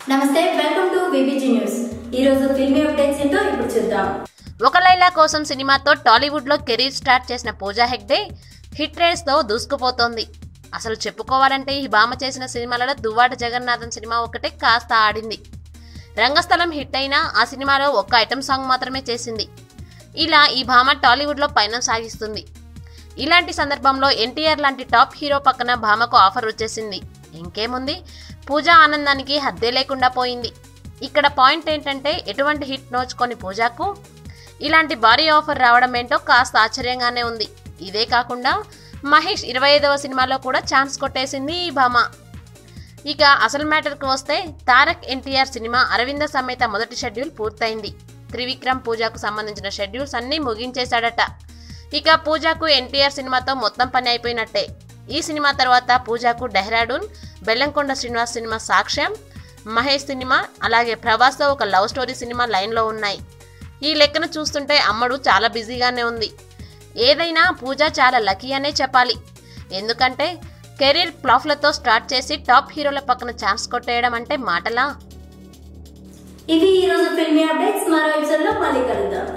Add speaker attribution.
Speaker 1: నమస్తే welcome to VBG news ఈ రోజు ఫిల్మీ అప్డేట్స్ ఏంటో ఇప్పుడు చూద్దాం
Speaker 2: ఒక లైలా కోసం సినిమాతో టాలీవుడ్లో కెరీర్ స్టార్ట్ చేసిన పూజా హెగ్డే హిట్ రేస్తో దూసుకుపోతోంది అసలు చెప్పుకోవాలంటే ఈ భామ చేసిన సినిమాలలో దువ్వాడ జగన్నాథన్ సినిమా ఒకటే కాస్త ఆడింది రంగస్థలం హిట్ అయినా ఆ సినిమాలో ఒక్క ఐటమ్ సాంగ్ మాత్రమే చేసింది ఇలా ఈ భామ టాలీవుడ్లో పయనం సాగిస్తుంది ఇలాంటి సందర్భంలో ఎన్టీఆర్ లాంటి టాప్ హీరో పక్కన భామకు ఆఫర్ వచ్చేసింది ఇంకేముంది పూజా ఆనందానికి హద్దే లేకుండా పోయింది ఇక్కడ పాయింట్ ఏంటంటే ఎటువంటి హిట్ నోచుకొని పూజాకు ఇలాంటి భారీ ఆఫర్ రావడం ఏంటో కాస్త ఆశ్చర్యంగానే ఉంది ఇదే కాకుండా మహేష్ ఇరవై ఐదవ సినిమాలో కూడా ఛాన్స్ కొట్టేసింది ఈ భామ ఇక అసలు మ్యాటర్కి వస్తే తారక్ ఎన్టీఆర్ సినిమా అరవింద సమేత మొదటి షెడ్యూల్ పూర్తయింది త్రివిక్రమ్ పూజాకు సంబంధించిన షెడ్యూల్స్ అన్నీ ముగించేశాడట ఇక పూజాకు ఎన్టీఆర్ సినిమాతో మొత్తం పని అయిపోయినట్టే ఈ సినిమా తర్వాత పూజాకు డెహ్రాడూన్ బెల్లంకొండ శ్రీనివాస్ సినిమా సాక్ష్యం మహేష్ సినిమా అలాగే ప్రభాస్తో ఒక లవ్ స్టోరీ సినిమా లైన్లో ఉన్నాయి ఈ లెక్కన చూస్తుంటే అమ్మడు చాలా బిజీగానే ఉంది ఏదైనా పూజ చాలా లక్కీ అనే చెప్పాలి ఎందుకంటే కెరీర్ ప్లాఫ్లతో స్టార్ట్ చేసి టాప్ హీరోల పక్కన ఛాన్స్ కొట్టేయడం అంటే మాటలా
Speaker 1: ఇవి ఈ రోజు ఫిల్మీ అప్డేట్స్ మరో ఎపిసోడ్ లో మళ్ళీ కలుద్దాం